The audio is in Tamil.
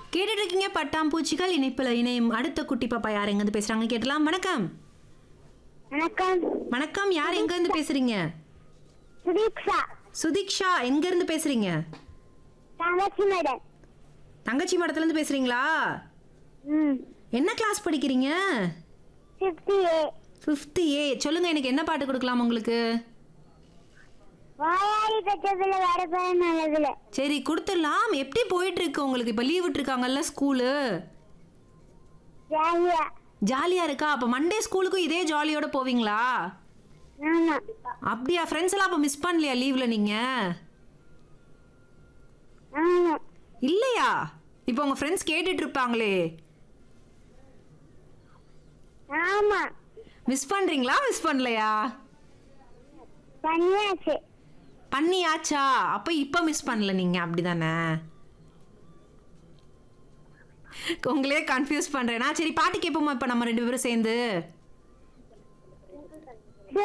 கேட்டுட்டு இருக்கீங்க பட்டாம்பூச்சிகள் இணைப்புல இணையும் அடுத்த குட்டி பாப்பா யார் எங்க இருந்து பேசுறாங்க கேட்டலாம் வணக்கம் வணக்கம் வணக்கம் யார் எங்க இருந்து பேசுறீங்க சுதீக்ஷா சுதீக்ஷா எங்க இருந்து பேசுறீங்க தங்கச்சி மேடம் தங்கச்சி மடத்துல இருந்து பேசுறீங்களா ம் என்ன கிளாஸ் படிக்கிறீங்க ஃபிஃப்டி ஏ ஃபிஃப்த் ஏ சொல்லுங்க எனக்கு என்ன பாட்டு கொடுக்கலாம் உங்களுக்கு வாயாடி பெற்றதுல வேற பேர் நல்லதுல சரி கொடுத்துடலாம் எப்படி போயிட்டு இருக்கு உங்களுக்கு இப்போ லீவ் விட்டுருக்காங்கல்ல ஸ்கூலு ஜாலியா ஜாலியா இருக்கா அப்போ மண்டே ஸ்கூலுக்கும் இதே ஜாலியோட போவீங்களா ஆமா அப்படியா ஃப்ரெண்ட்ஸ் எல்லாம் அப்போ மிஸ் பண்ணலையா லீவ்ல நீங்க ஆமா இல்லையா இப்போ உங்க ஃப்ரெண்ட்ஸ் கேட்டுட்டு இருப்பாங்களே ஆமா மிஸ் பண்றீங்களா மிஸ் பண்ணலையா பண்ணியாச்சு பண்ணியாச்சா அப்போ இப்போ மிஸ் பண்ணல நீங்க அப்படிதானே உங்களே கன்ஃபியூஸ் பண்றேனா சரி பாட்டு கேட்போமா இப்போ நம்ம ரெண்டு பேரும் சேர்ந்து